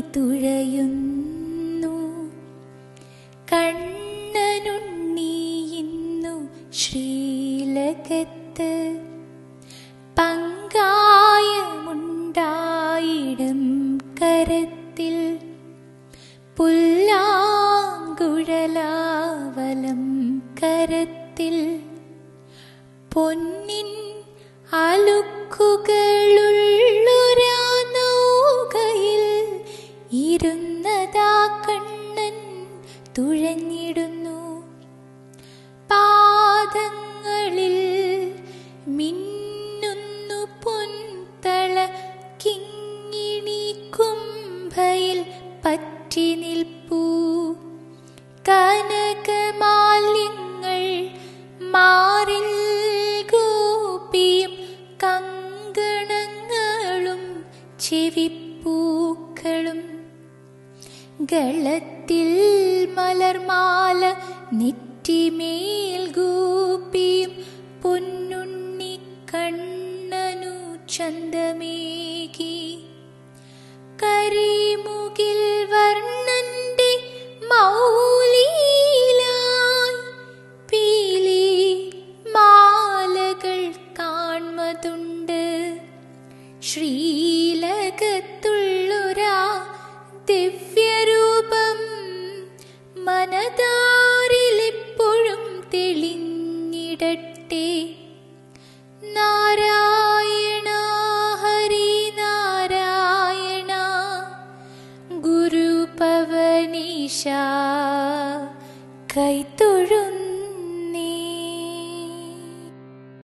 തുഴയുന്നു കണ്ണനുണ്ണിയിന്നു ശ്രീലകത്ത് പങ്കായമുണ്ടായിടം കരത്തിൽ പുല്ലാങ്കുഴലാവലം കരത്തിൽ പൊന്നിൻ അലുക്കുകളുള്ളൊരാ നൗകയിൽ ഇരുന്നതാ കണ്ണൻ തുഴഞ്ഞിടുന്നു പാദങ്ങളിൽ മിന്നുന്നു പൊൻതള കിങ്ങിണി കുംഭയിൽ പറ്റി നിൽപ്പൂ കനകമാല്യങ്ങൾ മാറിൽ ഗോപിയും കങ്കണങ്ങളും ചെവിപ്പൂക്കളും ഗളത്തിൽ മലർമാല നെറ്റിമേൽ ഗോപിയും പൊന്നുണ്ണി കണ്ണനു ചന്തമേകി